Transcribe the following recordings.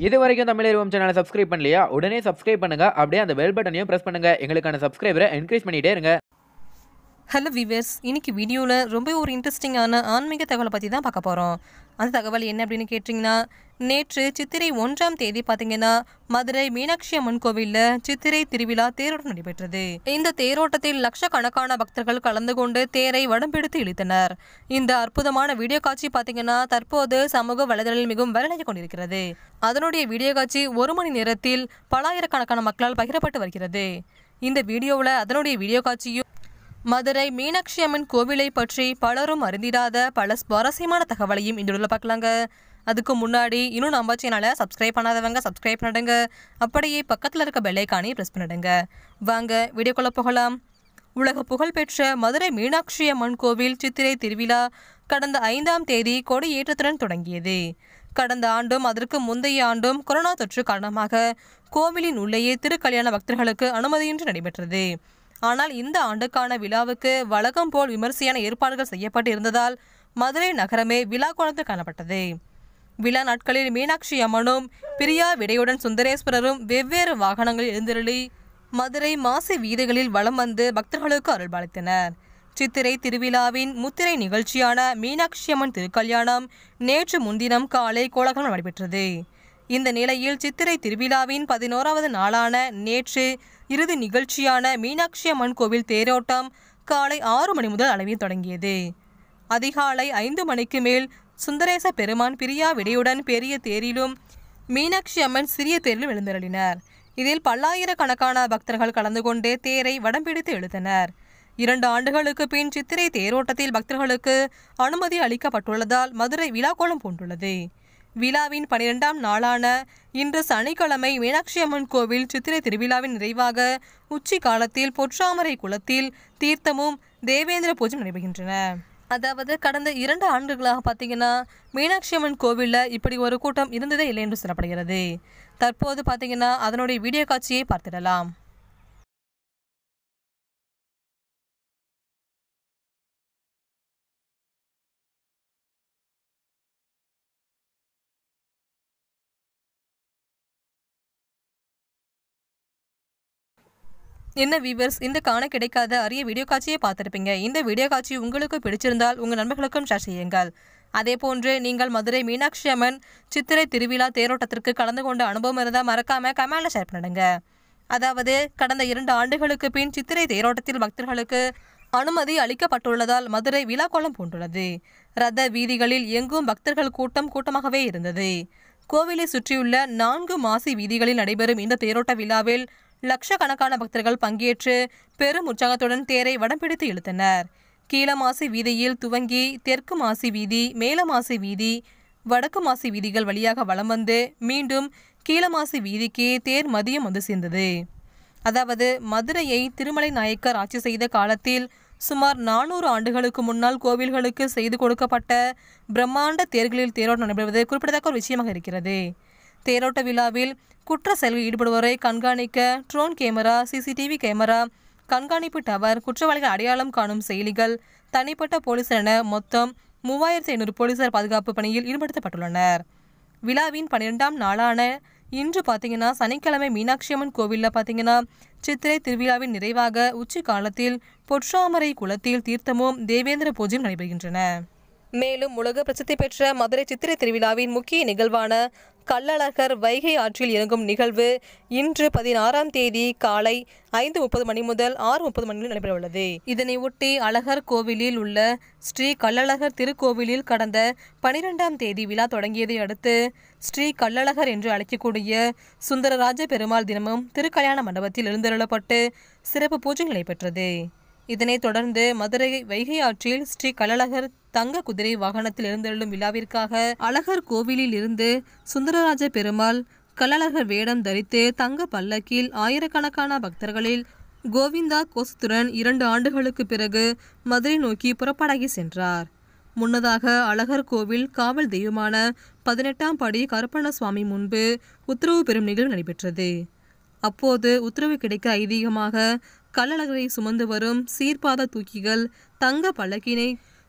இது வரைக்கும் தமிழ் சேனலை சப்ஸ்கிரைப் பண்ணலையா உடனே சப்ஸ்கிரைப் பண்ணுங்க அப்படியே அந்த பெல் பட்டனையும் பிரஸ் பண்ணுங்க எங்களுக்கான சப்ஸ்கிரைபரை என்கரேஜ் பண்ணிட்டே இருங்க ஹலோ விவர்ஸ் இன்னைக்கு வீடியோவில் ரொம்ப ஒரு இன்ட்ரெஸ்டிங்கான ஆன்மீக தகவலை பற்றி தான் பார்க்க போகிறோம் அந்த தகவல் என்ன அப்படின்னு கேட்டிங்கன்னா நேற்று சித்திரை ஒன்றாம் தேதி பார்த்தீங்கன்னா மதுரை மீனாட்சி அம்மன் கோவிலில் சித்திரை திருவிழா தேரோட்டம் நடைபெற்றது இந்த தேரோட்டத்தில் லட்சக்கணக்கான பக்தர்கள் கலந்து கொண்டு தேரை வடம்பிடித்து இழுத்தனர் இந்த அற்புதமான வீடியோ காட்சி பார்த்தீங்கன்னா தற்போது சமூக வலைதளத்தில் மிகவும் வைரலாகி கொண்டிருக்கிறது அதனுடைய வீடியோ காட்சி ஒரு மணி நேரத்தில் பலாயிரக்கணக்கான மக்களால் பகிரப்பட்டு வருகிறது இந்த வீடியோவில் அதனுடைய வீடியோ காட்சியும் மதுரை மீனாட்சி அம்மன் கோவிலை பற்றி பலரும் அறிந்திடாத பல சுவாரஸ்யமான தகவலையும் இந்த வீடியோவில் பார்க்கலாங்க அதுக்கு முன்னாடி இன்னும் நம்ம சேனலை சப்ஸ்கிரைப் பண்ணாதவங்க சப்ஸ்கிரைப் பண்ணிடுங்க அப்படியே பக்கத்தில் இருக்க பெல்லைக்கானே ப்ரெஸ் பண்ணிடுங்க வாங்க வீடியோக்குள்ளே போகலாம் உலக புகழ்பெற்ற மதுரை மீனாட்சி அம்மன் கோவில் சித்திரை திருவிழா கடந்த ஐந்தாம் தேதி கொடியேற்றத்துடன் தொடங்கியது கடந்த ஆண்டும் அதற்கு முந்தைய ஆண்டும் கொரோனா தொற்று காரணமாக கோவிலின் உள்ளேயே திருக்கல்யாண பக்தர்களுக்கு அனுமதியின்றி நடைபெற்றது ஆனால் இந்த ஆண்டுக்கான விழாவுக்கு வழக்கம் போல் விமர்சையான ஏற்பாடுகள் செய்யப்பட்டு இருந்ததால் மதுரை நகரமே விழா கோலத்தில் காணப்பட்டது விழா நாட்களில் மீனாட்சி அம்மனும் பிரியா விடையுடன் சுந்தரேஸ்வரரும் வெவ்வேறு வாகனங்களில் எழுந்தருளி மதுரை மாசி வீதிகளில் வலம் வந்து பக்தர்களுக்கு அருள்பாலித்தனர் சித்திரை திருவிழாவின் முத்திரை நிகழ்ச்சியான மீனாட்சி அம்மன் திருக்கல்யாணம் நேற்று முன்தினம் காலை கோலாகலம் நடைபெற்றது இந்த நிலையில் சித்திரை திருவிழாவின் பதினோராவது நாளான நேற்று இறுதி நிகழ்ச்சியான மீனாட்சி அம்மன் கோவில் தேரோட்டம் காலை ஆறு மணி முதல் அளவில் தொடங்கியது அதிகாலை ஐந்து மணிக்கு மேல் சுந்தரேச பெருமான் பிரியா விடையுடன் பெரிய தேரிலும் மீனாட்சி அம்மன் சிறிய தேரிலும் எழுந்தருளினர் இதில் பல்லாயிரக்கணக்கான பக்தர்கள் கலந்து கொண்டு தேரை வடம்பிடித்து இழுத்தனர் இரண்டு ஆண்டுகளுக்கு பின் சித்திரை தேரோட்டத்தில் பக்தர்களுக்கு அனுமதி அளிக்கப்பட்டுள்ளதால் மதுரை விழாக்கோலம் பூண்டுள்ளது விழாவின் பனிரெண்டாம் நாளான இன்று சனிக்கிழமை மீனாட்சி அம்மன் கோவில் சித்திரை திருவிழாவின் நிறைவாக உச்சி காலத்தில் பொற்றாமரை குளத்தில் தீர்த்தமும் தேவேந்திர பூஜை நடைபெறுகின்றன அதாவது கடந்த இரண்டு ஆண்டுகளாக பார்த்தீங்கன்னா மீனாட்சி அம்மன் கோவிலில் இப்படி ஒரு கூட்டம் இருந்ததே இல்லை என்று சொல்லப்படுகிறது தற்போது பார்த்தீங்கன்னா அதனுடைய வீடியோ காட்சியை பார்த்திடலாம் என்ன வீவர்ஸ் இந்த காண கிடைக்காத அரிய வீடியோ காட்சியை பார்த்துருப்பீங்க இந்த வீடியோ காட்சி உங்களுக்கு பிடிச்சிருந்தால் உங்கள் நண்பர்களுக்கும் ஷேர் செய்யுங்கள் அதே போன்று நீங்கள் மதுரை மீனாட்சி அம்மன் சித்திரை திருவிழா தேரோட்டத்திற்கு கலந்து கொண்ட அனுபவம் இருந்தால் மறக்காம கமெண்ட்ல ஷேர் பண்ணிடுங்க அதாவது கடந்த இரண்டு ஆண்டுகளுக்கு பின் சித்திரை தேரோட்டத்தில் பக்தர்களுக்கு அனுமதி அளிக்கப்பட்டுள்ளதால் மதுரை விழாக்கோலம் பூண்டுள்ளது ரத வீதிகளில் எங்கும் பக்தர்கள் கூட்டம் கூட்டமாகவே இருந்தது கோவிலை சுற்றியுள்ள நான்கு மாசி வீதிகளில் நடைபெறும் இந்த தேரோட்ட விழாவில் லட்சக்கணக்கான பக்தர்கள் பங்கேற்று பெரும் உற்சாகத்துடன் தேரை வடம் பிடித்து இழுத்தனர் கீழமாசி வீதியில் துவங்கி தெற்கு மாசி வீதி மேலமாசி வீதி வடக்கு மாசி வீதிகள் வழியாக வலம் வந்து மீண்டும் கீழமாசி வீதிக்கு தேர் மதியம் வந்து சேர்ந்தது அதாவது மதுரையை திருமலை நாயக்கர் ஆட்சி செய்த காலத்தில் சுமார் நானூறு ஆண்டுகளுக்கு முன்னால் கோவில்களுக்கு செய்து கொடுக்கப்பட்ட பிரம்மாண்ட தேர்களில் தேரோட்டம் நடைபெறுவது குறிப்பிடத்தக்க ஒரு விஷயமாக இருக்கிறது தேரோட்ட விழாவில் குற்ற செயல்களில் ஈடுபடுவோரை கண்காணிக்க ட்ரோன் கேமரா சிசிடிவி கேமரா கண்காணிப்பு டவர் குற்றவாளிகள் அடையாளம் காணும் செயலிகள் தனிப்பட்ட போலீசார் என மொத்தம் மூவாயிரத்தி ஐநூறு போலீசார் பாதுகாப்பு பணியில் ஈடுபடுத்தப்பட்டுள்ளனர் விழாவின் பன்னிரெண்டாம் நாளான இன்று பார்த்தீங்கன்னா சனிக்கிழமை மீனாட்சி அம்மன் கோவிலில் பார்த்தீங்கன்னா சித்திரை திருவிழாவின் நிறைவாக உச்சி காலத்தில் பொற்றாமரை குளத்தில் தீர்த்தமும் தேவேந்திர பூஜையும் நடைபெறுகின்றன மேலும் உலக பிரசித்தி பெற்ற மதுரை சித்திரை திருவிழாவின் முக்கிய நிகழ்வான கள்ளழகர் வைகை ஆற்றில் இறங்கும் நிகழ்வு இன்று பதினாறாம் தேதி காலை ஐந்து முப்பது மணி முதல் ஆறு முப்பது மணி வரை நடைபெற உள்ளது இதனை ஒட்டி அழகர் கோவிலில் உள்ள ஸ்ரீ கள்ளழகர் திருக்கோவிலில் கடந்த பனிரெண்டாம் தேதி விழா தொடங்கியதை அடுத்து ஸ்ரீ கள்ளழகர் என்று அழைக்கக்கூடிய சுந்தரராஜ பெருமாள் தினமும் திருக்கல்யாண மண்டபத்தில் எழுந்தருளப்பட்டு சிறப்பு பூஜை நடைபெற்றது இதனைத் தொடர்ந்து மதுரை வைகை ஆற்றில் ஸ்ரீ கள்ளழகர் தங்க குதிரை வாகனத்தில் எழுந்தருளும் விழாவிற்காக அழகர் கோவிலில் இருந்து சுந்தரராஜ பெருமாள் கள்ளழகர் வேடம் தரித்து தங்க பல்லக்கில் ஆயிரக்கணக்கான பக்தர்களில் கோவிந்தா கோசத்துடன் இரண்டு ஆண்டுகளுக்கு பிறகு மதுரை நோக்கி புறப்படாகி சென்றார் முன்னதாக அழகர் கோவில் காவல் தெய்வமான பதினெட்டாம் படி கருப்பண்ண சுவாமி முன்பு உத்தரவு பெறும் நிகழ்வு நடைபெற்றது அப்போது உத்தரவு கிடைக்க ஐதீகமாக கள்ளழகரை சுமந்து வரும் சீர்பாத தூக்கிகள் தங்க பல்லக்கினை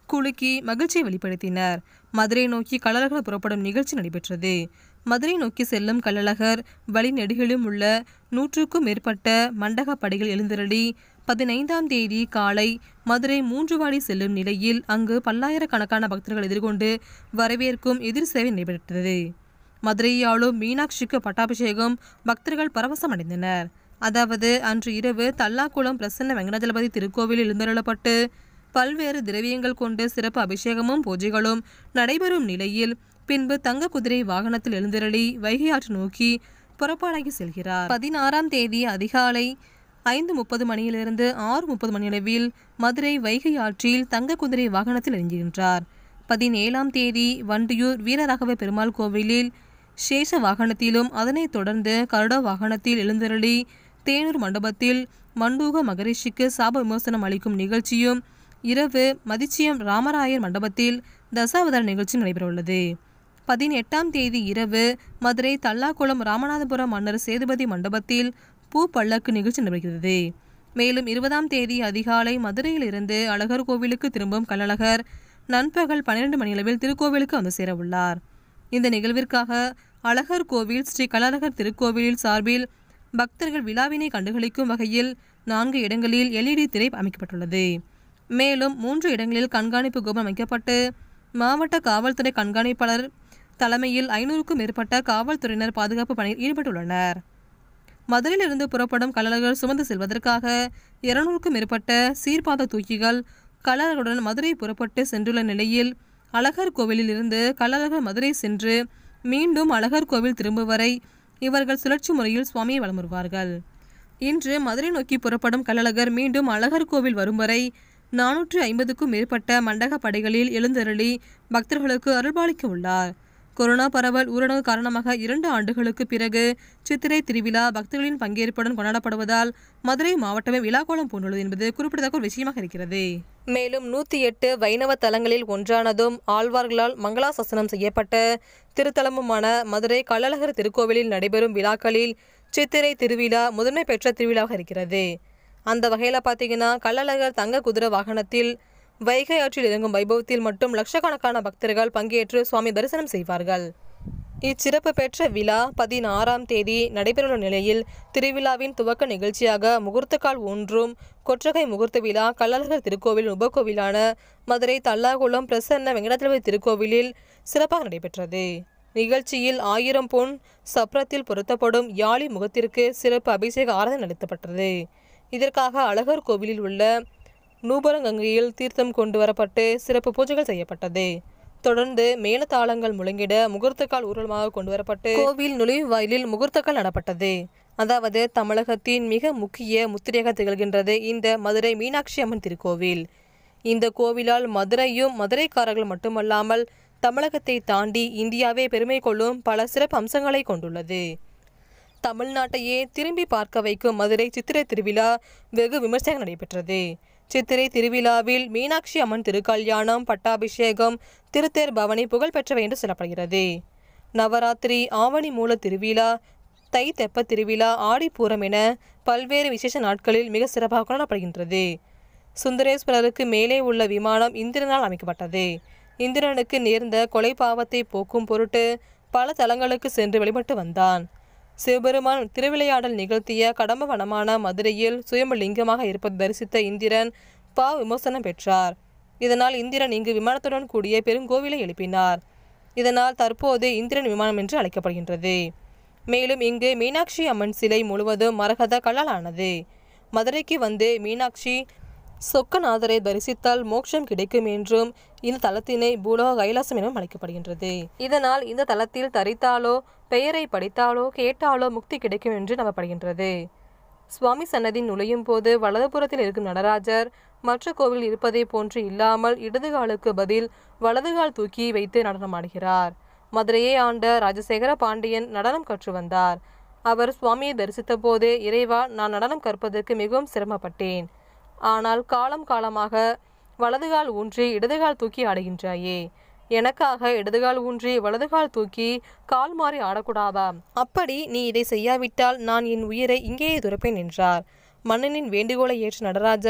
குலுக்கி மகிழ்ச்சியை வெளிப்படுத்தினர் மதுரை நோக்கி கள்ளழகர் புறப்படும் நிகழ்ச்சி நடைபெற்றது மதுரை நோக்கி செல்லும் கள்ளழகர் வழி நெடுகிலும் உள்ள நூற்றுக்கும் மேற்பட்ட மண்டக படைகள் எழுந்திரளி பதினைந்தாம் தேதி காலை மதுரை மூன்றுவாடி செல்லும் நிலையில் அங்கு பல்லாயிரக்கணக்கான பக்தர்கள் எதிர்கொண்டு வரவேற்கும் எதிர் சேவை நடைபெற்றது மதுரையாளும் மீனாட்சிக்கு பட்டாபிஷேகம் பக்தர்கள் பரவசம் அடைந்தனர் அதாவது அன்று இரவு தல்லாக்குளம் பிரசன்ன வெங்கடாஜலபதி திருக்கோவிலில் எழுந்தருளப்பட்டு பல்வேறு திரவியங்கள் கொண்டு சிறப்பு அபிஷேகமும் பூஜைகளும் நடைபெறும் நிலையில் பின்பு தங்க குதிரை வாகனத்தில் எழுந்தருளி வைகை ஆற்று நோக்கி புறப்பாடாகி செல்கிறார் பதினாறாம் தேதி அதிகாலை ஐந்து முப்பது மணியிலிருந்து ஆறு முப்பது மணியளவில் மதுரை வைகை ஆற்றில் தங்க குதிரை வாகனத்தில் இறங்குகின்றார் பதினேழாம் தேதி வண்டியூர் வீரராகவ பெருமாள் கோவிலில் சேஷ வாகனத்திலும் அதனைத் தொடர்ந்து கருட வாகனத்தில் எழுந்தருளி தேனூர் மண்டபத்தில் மண்டூக மகரிஷிக்கு சாப விமோசனம் அளிக்கும் நிகழ்ச்சியும் இரவு மதிச்சியம் ராமராயர் மண்டபத்தில் தசாவதார நிகழ்ச்சி நடைபெறவுள்ளது பதினெட்டாம் தேதி இரவு மதுரை தல்லாக்குளம் ராமநாதபுரம் மன்னர் சேதுபதி மண்டபத்தில் பூ பல்லக்கு நிகழ்ச்சி நடைபெறுகிறது மேலும் இருபதாம் தேதி அதிகாலை மதுரையிலிருந்து அழகர் கோவிலுக்கு திரும்பும் கள்ளழகர் நண்பகல் பன்னிரண்டு மணியளவில் திருக்கோவிலுக்கு வந்து சேரவுள்ளார் இந்த நிகழ்விற்காக அழகர் கோவில் ஸ்ரீ கள்ளழகர் திருக்கோவிலில் சார்பில் பக்தர்கள் விழாவினை கண்டுகளிக்கும் வகையில் நான்கு இடங்களில் எல்இடி திரை அமைக்கப்பட்டுள்ளது மேலும் மூன்று இடங்களில் கண்காணிப்பு கோபுரம் அமைக்கப்பட்டு மாவட்ட காவல்துறை கண்காணிப்பாளர் தலைமையில் ஐநூறுக்கும் மேற்பட்ட காவல்துறையினர் பாதுகாப்பு பணியில் ஈடுபட்டுள்ளனர் மதுரையிலிருந்து புறப்படும் கள்ளழகர் சுமந்து செல்வதற்காக இருநூறுக்கும் மேற்பட்ட சீர்பாத தூக்கிகள் கள்ளழகருடன் மதுரை புறப்பட்டு சென்றுள்ள நிலையில் அழகர் கோவிலில் இருந்து கள்ளழகர் மதுரை சென்று மீண்டும் அழகர் கோவில் திரும்பும் வரை இவர்கள் சுழற்சி முறையில் சுவாமியை வலம் வருவார்கள் இன்று மதுரை நோக்கி புறப்படும் கள்ளழகர் மீண்டும் அழகர் கோவில் வரும் வரை நானூற்று ஐம்பதுக்கும் மேற்பட்ட மண்டக படைகளில் எழுந்தருளி பக்தர்களுக்கு அருள்பாலிக்க உள்ளார் கொரோனா பரவல் ஊரடங்கு காரணமாக இரண்டு ஆண்டுகளுக்கு பிறகு சித்திரை திருவிழா பக்தர்களின் பங்கேற்புடன் கொண்டாடப்படுவதால் மதுரை மாவட்டமே விழாக்கோலம் பூண்டுள்ளது என்பது குறிப்பிடத்தக்க ஒரு விஷயமாக இருக்கிறது மேலும் நூற்றி எட்டு வைணவ தலங்களில் ஒன்றானதும் ஆழ்வார்களால் மங்களாசாசனம் செய்யப்பட்ட திருத்தலமுமான மதுரை கள்ளழகர் திருக்கோவிலில் நடைபெறும் விழாக்களில் சித்திரை திருவிழா முதன்மை பெற்ற திருவிழாவாக இருக்கிறது அந்த வகையில் பார்த்தீங்கன்னா கள்ளழகர் தங்க குதிரை வாகனத்தில் வைகை ஆற்றில் இறங்கும் வைபவத்தில் மட்டும் லட்சக்கணக்கான பக்தர்கள் பங்கேற்று சுவாமி தரிசனம் செய்வார்கள் இச்சிறப்பு பெற்ற விழா பதினாறாம் தேதி நடைபெறவுள்ள நிலையில் திருவிழாவின் துவக்க நிகழ்ச்சியாக முகூர்த்தக்கால் ஒன்றும் கொற்றகை முகூர்த்த விழா கள்ளழகர் திருக்கோவில் உபகோவிலான மதுரை தல்லாகுளம் பிரசன்ன வெங்கடாச்சலபதி திருக்கோவிலில் சிறப்பாக நடைபெற்றது நிகழ்ச்சியில் ஆயிரம் பொன் சப்ரத்தில் பொருத்தப்படும் யாழி முகத்திற்கு சிறப்பு அபிஷேக ஆராதனை நடத்தப்பட்டது இதற்காக அழகர் கோவிலில் உள்ள நூபரங்கங்கையில் தீர்த்தம் கொண்டு வரப்பட்டு சிறப்பு பூஜைகள் செய்யப்பட்டது தொடர்ந்து மேளதாளங்கள் முழங்கிட முகூர்த்தக்கால் ஊர்வலமாக கொண்டு வரப்பட்டு கோவில் நுழைவு வாயிலில் முகூர்த்தக்கால் நடப்பட்டது அதாவது தமிழகத்தின் மிக முக்கிய முத்திரையாக திகழ்கின்றது இந்த மதுரை மீனாட்சி அம்மன் திருக்கோவில் இந்த கோவிலால் மதுரையும் மதுரைக்காரர்கள் மட்டுமல்லாமல் தமிழகத்தை தாண்டி இந்தியாவே பெருமை கொள்ளும் பல சிறப்பு அம்சங்களை கொண்டுள்ளது தமிழ்நாட்டையே திரும்பி பார்க்க வைக்கும் மதுரை சித்திரை திருவிழா வெகு விமர்சையாக நடைபெற்றது சித்திரை திருவிழாவில் மீனாட்சி அம்மன் திருக்கல்யாணம் பட்டாபிஷேகம் திருத்தேர் பவனி புகழ்பெற்றவை என்று சொல்லப்படுகிறது நவராத்திரி ஆவணி மூல திருவிழா தை தெப்ப திருவிழா ஆடிப்பூரம் என பல்வேறு விசேஷ நாட்களில் மிக சிறப்பாக கொண்டாடப்படுகின்றது சுந்தரேஸ்வரருக்கு மேலே உள்ள விமானம் இந்திரனால் அமைக்கப்பட்டது இந்திரனுக்கு நேர்ந்த கொலை பாவத்தை போக்கும் பொருட்டு பல தலங்களுக்கு சென்று வழிபட்டு வந்தான் சிவபெருமான் திருவிளையாடல் நிகழ்த்திய கடம்ப வனமான மதுரையில் சுயம்பலிங்கமாக இருப்பது தரிசித்த இந்திரன் பா விமோசனம் பெற்றார் இதனால் இந்திரன் இங்கு விமானத்துடன் கூடிய பெருங்கோவிலை எழுப்பினார் இதனால் தற்போது இந்திரன் விமானம் என்று அழைக்கப்படுகின்றது மேலும் இங்கு மீனாட்சி அம்மன் சிலை முழுவதும் மரகத கல்லாலானது மதுரைக்கு வந்து மீனாட்சி சொக்கநாதரை தரிசித்தால் மோட்சம் கிடைக்கும் என்றும் இந்த தலத்தினை பூலோக கைலாசம் எனவும் அழைக்கப்படுகின்றது இதனால் இந்த தலத்தில் தரித்தாலோ பெயரை படித்தாலோ கேட்டாலோ முக்தி கிடைக்கும் என்று நம்பப்படுகின்றது சுவாமி சன்னதி நுழையும் போது வலதுபுறத்தில் இருக்கும் நடராஜர் மற்ற கோவில் இருப்பதை போன்று இல்லாமல் இடதுகாலுக்கு பதில் வலதுகால் தூக்கி வைத்து நடனமாடுகிறார் மதுரையை ஆண்ட ராஜசேகர பாண்டியன் நடனம் கற்று வந்தார் அவர் சுவாமியை தரிசித்த போது இறைவா நான் நடனம் கற்பதற்கு மிகவும் சிரமப்பட்டேன் ஆனால் காலம் காலமாக வலதுகால் ஊன்றி இடதுகால் தூக்கி ஆடுகின்றாயே எனக்காக இடதுகால் ஊன்றி வலதுகால் தூக்கி கால் மாறி ஆடக்கூடாதா அப்படி நீ இதை செய்யாவிட்டால் நான் என் உயிரை இங்கேயே துறப்பேன் என்றார் மன்னனின் வேண்டுகோளை ஏற்ற நடராஜர்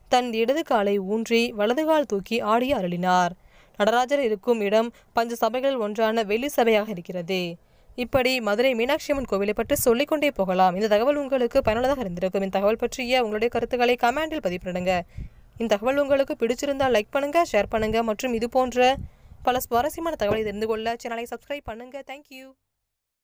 தன் இடது காலை ஊன்றி வலது கால் தூக்கி ஆடி அருளினார் நடராஜர் இருக்கும் இடம் பஞ்ச சபைகளில் ஒன்றான வெள்ளி சபையாக இருக்கிறது இப்படி மதுரை மீனாட்சி அம்மன் கோவிலை பற்றி சொல்லிக்கொண்டே போகலாம் இந்த தகவல் உங்களுக்கு பயனுள்ளதாக இருந்திருக்கும் இந்த தகவல் பற்றிய உங்களுடைய கருத்துக்களை கமெண்டில் பதிவு பண்ணுங்க இந்த தகவல் உங்களுக்கு பிடிச்சிருந்தால் லைக் பண்ணுங்க ஷேர் பண்ணுங்க மற்றும் இது போன்ற பல சுவாரஸ்யமான தகவலை தெரிந்து கொள்ள சேனலை சப்ஸ்கிரைப் பண்ணுங்க தேங்க்யூ